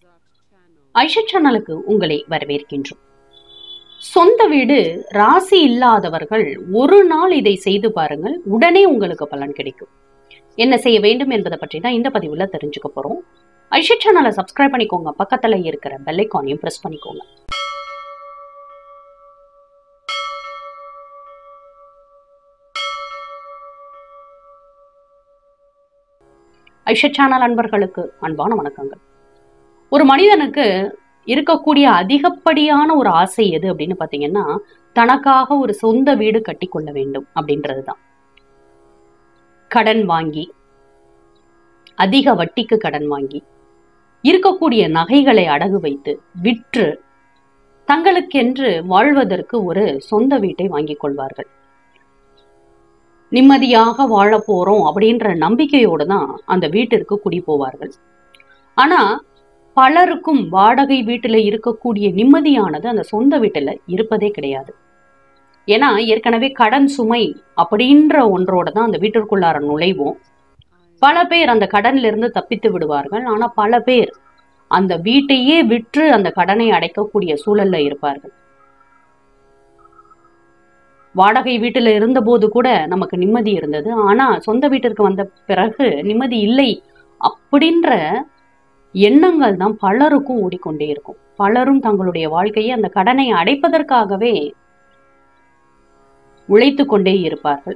ஐஷா சேனலுக்கு உங்களை வரவேற்கின்றோம் சொந்த வீடு ராசி இல்லாதவர்கள் ஒரு நாள் இதை செய்து பாருங்கள் உடனே உங்களுக்கு பலன் கிடைக்கும் என்ன செய்ய வேண்டும் என்பதை பற்றி தான் இந்த பதிவுல தெரிஞ்சுக்க போறோம் ஐஷா சேனலை சப்ஸ்கிரைப் பண்ணிக்கோங்க பக்கத்துல இருக்கிற பெல் ஐக்கானையும் பிரஸ் பண்ணிக்கோங்க ஐஷா சேனல் அன்பர்களுக்கு அன்பான வணக்கங்கள் ஒரு மனிதனுக்கு இருக்கக்கூடிய அதிகப்படியான ஒரு ஆசை எது அப்படின்னு பாத்தீங்கன்னா தனக்காக ஒரு சொந்த வீடு கட்டி கொள்ள வேண்டும் அப்படின்றது தான் கடன் வாங்கி அதிக வட்டிக்கு கடன் வாங்கி இருக்கக்கூடிய நகைகளை அடகு வைத்து விற்று தங்களுக்கென்று வாழ்வதற்கு ஒரு சொந்த வீட்டை வாங்கிக் கொள்வார்கள் நிம்மதியாக வாழ போறோம் அப்படின்ற நம்பிக்கையோடு தான் அந்த வீட்டிற்கு குடி போவார்கள் ஆனா பலருக்கும் வாடகை வீட்டுல இருக்கக்கூடிய நிம்மதியானது அந்த சொந்த வீட்டுல இருப்பதே கிடையாது ஏன்னா ஏற்கனவே கடன் சுமை அப்படின்ற ஒன்றோட தான் அந்த வீட்டிற்குள்ளார நுழைவோம் பல பேர் அந்த கடன்ல இருந்து தப்பித்து விடுவார்கள் ஆனா பல பேர் அந்த வீட்டையே விற்று அந்த கடனை அடைக்கக்கூடிய சூழல்ல இருப்பார்கள் வாடகை வீட்டுல இருந்தபோது கூட நமக்கு நிம்மதி இருந்தது ஆனா சொந்த வீட்டிற்கு வந்த பிறகு நிம்மதி இல்லை அப்படின்ற எண்ணங்கள் தான் பலருக்கும் ஓடிக்கொண்டே இருக்கும் பலரும் தங்களுடைய வாழ்க்கையை அந்த கடனை அடைப்பதற்காகவே உழைத்து கொண்டே இருப்பார்கள்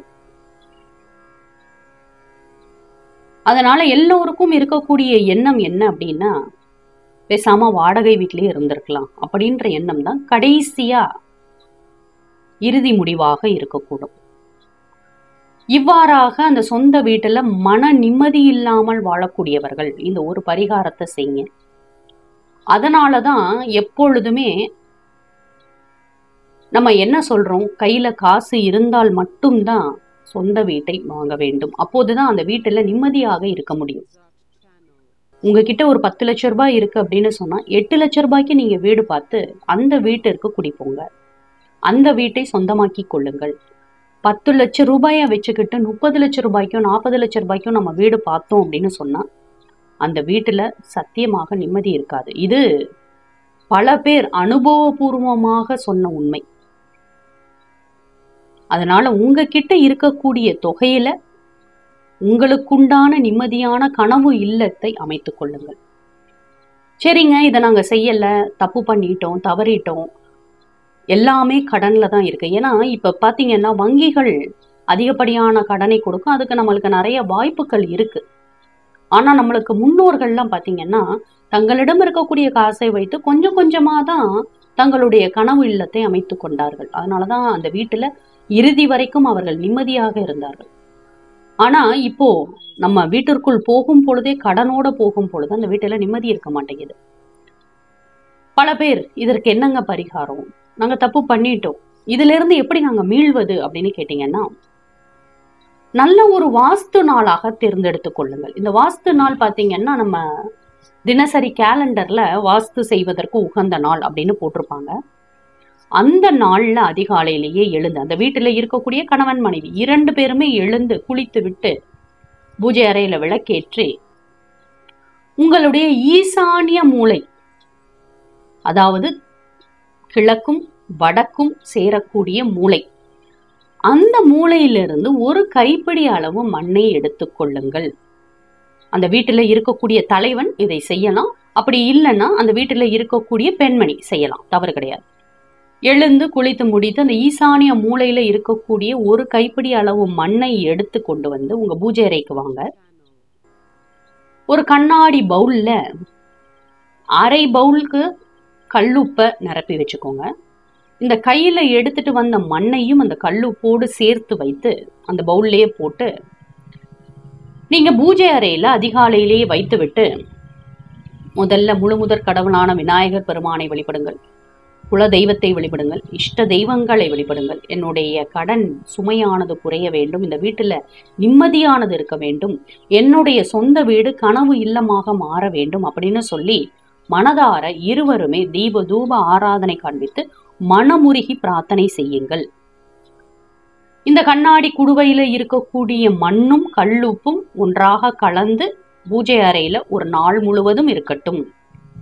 அதனால எல்லோருக்கும் இருக்கக்கூடிய எண்ணம் என்ன அப்படின்னா பேசாம வாடகை வீட்டிலேயே இருந்திருக்கலாம் அப்படின்ற எண்ணம் தான் கடைசியா இறுதி முடிவாக இருக்கக்கூடும் இவ்வாறாக அந்த சொந்த வீட்டுல மன நிம்மதி இல்லாமல் வாழக்கூடியவர்கள் இந்த ஒரு பரிகாரத்தை செய்யுங்க அதனாலதான் எப்பொழுதுமே நம்ம என்ன சொல்றோம் கையில காசு இருந்தால் மட்டும்தான் சொந்த வீட்டை வாங்க வேண்டும் அப்போதுதான் அந்த வீட்டுல நிம்மதியாக இருக்க முடியும் உங்ககிட்ட ஒரு பத்து லட்ச ரூபாய் இருக்கு அப்படின்னு சொன்னா எட்டு லட்ச ரூபாய்க்கு நீங்க வீடு பார்த்து அந்த வீட்டிற்கு குடிப்போங்க அந்த வீட்டை சொந்தமாக்கி கொள்ளுங்கள் பத்து லட்ச ரூபாய வச்சுக்கிட்டு முப்பது லட்ச ரூபாய்க்கும் நாற்பது லட்ச ரூபாய்க்கும் நம்ம வீடு பார்த்தோம் அப்படின்னு சொன்னா அந்த வீட்டுல சத்தியமாக நிம்மதி இருக்காது இது பல பேர் அனுபவபூர்வமாக சொன்ன உண்மை அதனால உங்ககிட்ட இருக்கக்கூடிய தொகையில உங்களுக்குண்டான நிம்மதியான கனவு இல்லத்தை அமைத்துக் கொள்ளுங்கள் சரிங்க இதை நாங்க செய்யல தப்பு பண்ணிட்டோம் தவறிட்டோம் எல்லாமே கடன்ல தான் இருக்கு ஏன்னா இப்ப பாத்தீங்கன்னா வங்கிகள் அதிகப்படியான கடனை கொடுக்கும் அதுக்கு நம்மளுக்கு நிறைய வாய்ப்புகள் இருக்கு ஆனா நம்மளுக்கு முன்னோர்கள்லாம் பாத்தீங்கன்னா தங்களிடம் இருக்கக்கூடிய காசை வைத்து கொஞ்சம் கொஞ்சமா தான் தங்களுடைய கனவு இல்லத்தை அமைத்து கொண்டார்கள் அதனாலதான் அந்த வீட்டுல இறுதி வரைக்கும் அவர்கள் நிம்மதியாக இருந்தார்கள் ஆனா இப்போ நம்ம வீட்டிற்குள் போகும் பொழுதே கடனோட போகும் பொழுது அந்த வீட்டுல நிம்மதி இருக்க மாட்டேங்குது பல பேர் இதற்கு என்னங்க பரிகாரம் நாங்க தப்பு பண்ணிட்டோம் இதுல இருந்து எப்படி நாங்க மீள்வது அப்படின்னு கேட்டீங்கன்னா நல்ல ஒரு வாஸ்து நாளாக தேர்ந்தெடுத்துக் கொள்ளுங்கள் இந்த வாஸ்து நாள் பாத்தீங்கன்னா நம்ம தினசரி கேலண்டர்ல வாஸ்து செய்வதற்கு உகந்த நாள் அப்படின்னு போட்டிருப்பாங்க அந்த நாள்ல அதிகாலையிலேயே எழுந்து அந்த வீட்டுல இருக்கக்கூடிய கணவன் மனைவி இரண்டு பேருமே எழுந்து குளித்து விட்டு பூஜை அறையில விளக்கேற்றி உங்களுடைய ஈசானிய மூளை அதாவது கிழக்கும் வடக்கும் சேரக்கூடிய மூளை அந்த மூளையிலிருந்து ஒரு கைப்பிடி அளவு மண்ணை எடுத்துக்கொள்ளுங்கள் அந்த வீட்டுல இருக்கக்கூடிய தலைவன் இதை செய்யலாம் அப்படி இல்லைன்னா அந்த வீட்டுல இருக்கக்கூடிய பெண்மணி செய்யலாம் தவறு கிடையாது எழுந்து குளித்து முடித்து அந்த ஈசானிய மூலையில இருக்கக்கூடிய ஒரு கைப்பிடி அளவு மண்ணை எடுத்து கொண்டு வந்து உங்க பூஜை அறைக்கு வாங்க ஒரு கண்ணாடி பவுல்ல அரை பவுலுக்கு கல்லுப்பை நிரப்பி வச்சுக்கோங்க இந்த கையில எடுத்துட்டு வந்த மண்ணையும் அந்த கல்லுப்போடு சேர்த்து வைத்து அந்த பவுல்லையே போட்டு நீங்க பூஜை அறையில அதிகாலையிலேயே வைத்து விட்டு முதல்ல முழு முதற் கடவுளான விநாயகர் பெருமானை வழிபடுங்கள் குல தெய்வத்தை வழிபடுங்கள் இஷ்ட தெய்வங்களை வழிபடுங்கள் என்னுடைய கடன் சுமையானது குறைய வேண்டும் இந்த வீட்டுல நிம்மதியானது இருக்க வேண்டும் என்னுடைய சொந்த வீடு கனவு இல்லமாக மாற வேண்டும் அப்படின்னு சொல்லி மனதார இருவருமே தீப தூப ஆராதனை காண்பித்து மனமுருகி பிரார்த்தனை செய்யுங்கள் இந்த கண்ணாடி குடுவையில இருக்கக்கூடிய மண்ணும் கல்லுப்பும் ஒன்றாக கலந்து பூஜை அறையில ஒரு நாள் முழுவதும் இருக்கட்டும்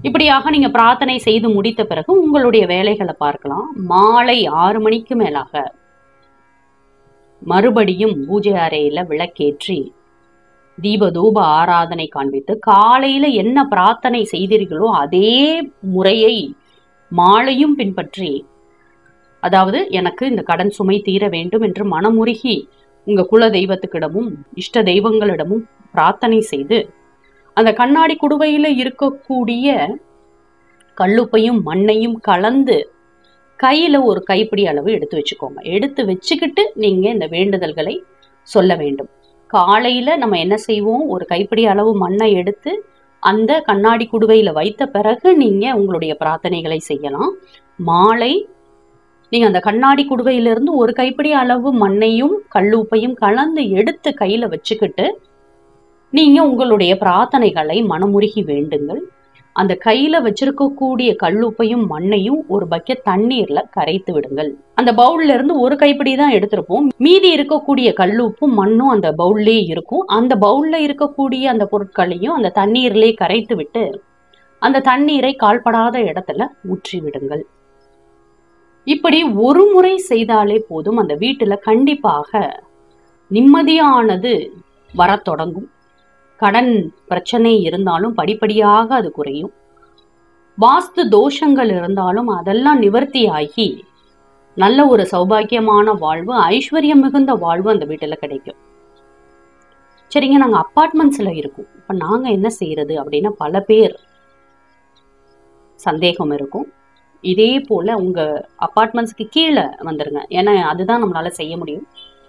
இப்படியாக நீங்க பிரார்த்தனை செய்து முடித்த பிறகு உங்களுடைய வேலைகளை பார்க்கலாம் மாலை ஆறு மணிக்கு மேலாக மறுபடியும் பூஜை அறையில விளக்கேற்றி தீப தூப ஆராதனை காண்பித்து காலையில என்ன பிரார்த்தனை செய்தீர்களோ அதே முறையை மாலையும் பின்பற்றி அதாவது எனக்கு இந்த கடன் சுமை தீர வேண்டும் என்று மனமுருகி உங்க குல தெய்வத்துக்கிடமும் இஷ்ட தெய்வங்களிடமும் பிரார்த்தனை செய்து அந்த கண்ணாடி குடுவையில இருக்கக்கூடிய கல்லுப்பையும் மண்ணையும் கலந்து கையில ஒரு கைப்பிடி அளவு எடுத்து வச்சுக்கோங்க எடுத்து வச்சுக்கிட்டு நீங்க இந்த வேண்டுதல்களை சொல்ல வேண்டும் காலையில நம்ம என்ன செய்வோம் ஒரு கைப்பிடி அளவு மண்ணை எடுத்து அந்த கண்ணாடி குடுவையில வைத்த பிறகு நீங்க உங்களுடைய பிரார்த்தனைகளை செய்யலாம் மாலை நீங்க அந்த கண்ணாடி குடுவையிலிருந்து ஒரு கைப்பிடி அளவு மண்ணையும் கல்லுப்பையும் கலந்து எடுத்து கையில வச்சுக்கிட்டு நீங்க உங்களுடைய பிரார்த்தனைகளை மனமுருகி வேண்டுங்கள் அந்த கையில வச்சிருக்கக்கூடிய கல்லுப்பையும் மண்ணையும் ஒரு பக்கெட் தண்ணீர்ல கரைத்து விடுங்கள் அந்த பவுல்ல இருந்து ஒரு கைப்பிடி தான் எடுத்திருப்போம் மீதி இருக்கக்கூடிய கல்லுப்பும் மண்ணும் அந்த பவுல்லே இருக்கும் அந்த பவுல்ல இருக்கக்கூடிய அந்த பொருட்களையும் அந்த தண்ணீர்லே கரைத்து விட்டு அந்த தண்ணீரை கால்படாத இடத்துல ஊற்றி விடுங்கள் இப்படி ஒரு முறை செய்தாலே போதும் அந்த வீட்டுல கண்டிப்பாக நிம்மதியானது வரத் தொடங்கும் கடன் பிரச்சனை இருந்தாலும் படிப்படியாக அது குறையும் வாஸ்து தோஷங்கள் இருந்தாலும் அதெல்லாம் நிவர்த்தியாகி நல்ல ஒரு சௌபாக்கியமான வாழ்வு ஐஸ்வர்யம் மிகுந்த வாழ்வு அந்த வீட்டில் கிடைக்கும் சரிங்க நாங்கள் அப்பார்ட்மெண்ட்ஸில் இருக்கோம் இப்போ நாங்கள் என்ன செய்யறது அப்படின்னு பல பேர் சந்தேகம் இருக்கும் இதே போல் உங்கள் அப்பார்ட்மெண்ட்ஸ்க்கு கீழே வந்துருங்க ஏன்னா அதுதான் நம்மளால செய்ய முடியும்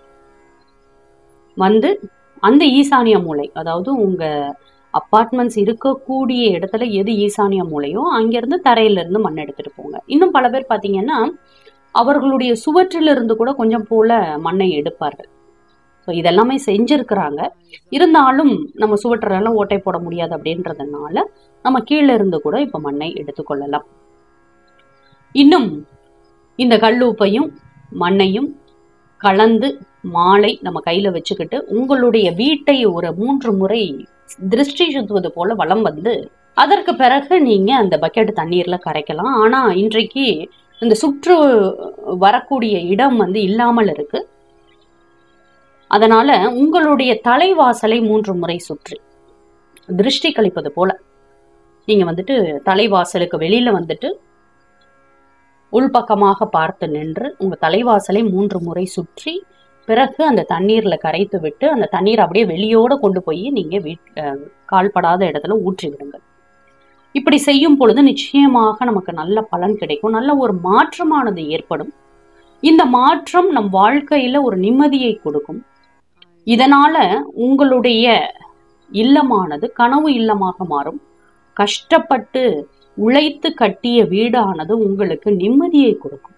வந்து அந்த ஈசானிய மூலை அதாவது உங்க அப்பார்ட்மெண்ட்ஸ் இருக்கக்கூடிய இடத்துல எது ஈசானிய மூலையோ அங்கிருந்து தரையில இருந்து மண் எடுத்துட்டு போங்க இன்னும் பல பேர் பாத்தீங்கன்னா அவர்களுடைய சுவற்றிலிருந்து கூட கொஞ்சம் போல மண்ணை எடுப்பார்கள் ஸோ இதெல்லாமே செஞ்சிருக்கிறாங்க இருந்தாலும் நம்ம சுவற்றெல்லாம் ஓட்டை போட முடியாது அப்படின்றதுனால நம்ம கீழே இருந்து கூட இப்போ மண்ணை எடுத்துக்கொள்ளலாம் இன்னும் இந்த கல்லுப்பையும் மண்ணையும் கலந்து மாலை நம்ம கையில வச்சுக்கிட்டு உங்களுடைய வீட்டை ஒரு மூன்று முறை திருஷ்டி சுத்துவது போல வலம் வந்து அதற்கு பிறகு நீங்க அந்த பக்கெட் தண்ணீர்ல கரைக்கலாம் ஆனா இன்றைக்கு இந்த சுற்று வரக்கூடிய இடம் வந்து இல்லாமல் இருக்கு அதனால உங்களுடைய தலைவாசலை மூன்று முறை சுற்றி திருஷ்டி கழிப்பது போல நீங்க வந்துட்டு தலைவாசலுக்கு வெளியில வந்துட்டு உள்பக்கமாக பார்த்து நின்று உங்க தலைவாசலை மூன்று முறை சுற்றி பிறகு அந்த தண்ணீர்ல கரைத்து விட்டு அந்த தண்ணீர் அப்படியே வெளியோட கொண்டு போய் நீங்க வீட் அஹ் கால்படாத இடத்துல ஊற்றி விடுங்கள் இப்படி செய்யும் பொழுது நிச்சயமாக நமக்கு நல்ல பலன் கிடைக்கும் நல்ல ஒரு மாற்றமானது ஏற்படும் இந்த மாற்றம் நம் வாழ்க்கையில ஒரு நிம்மதியை கொடுக்கும் இதனால உங்களுடைய இல்லமானது கனவு இல்லமாக மாறும் கஷ்டப்பட்டு உழைத்து கட்டிய வீடானது உங்களுக்கு நிம்மதியை கொடுக்கும்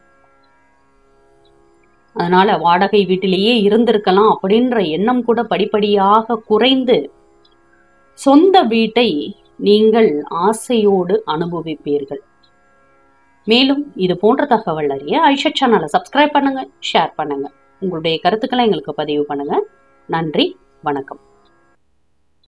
அதனால வாடகை வீட்டிலேயே இருந்திருக்கலாம் அப்படின்ற எண்ணம் கூட படிப்படியாக குறைந்து சொந்த வீட்டை நீங்கள் ஆசையோடு அனுபவிப்பீர்கள் மேலும் இது போன்ற தகவல் அறிய ஐஷா சேனலை சப்ஸ்கிரைப் பண்ணுங்க ஷேர் பண்ணுங்க உங்களுடைய கருத்துக்களை எங்களுக்கு பதிவு பண்ணுங்க நன்றி வணக்கம்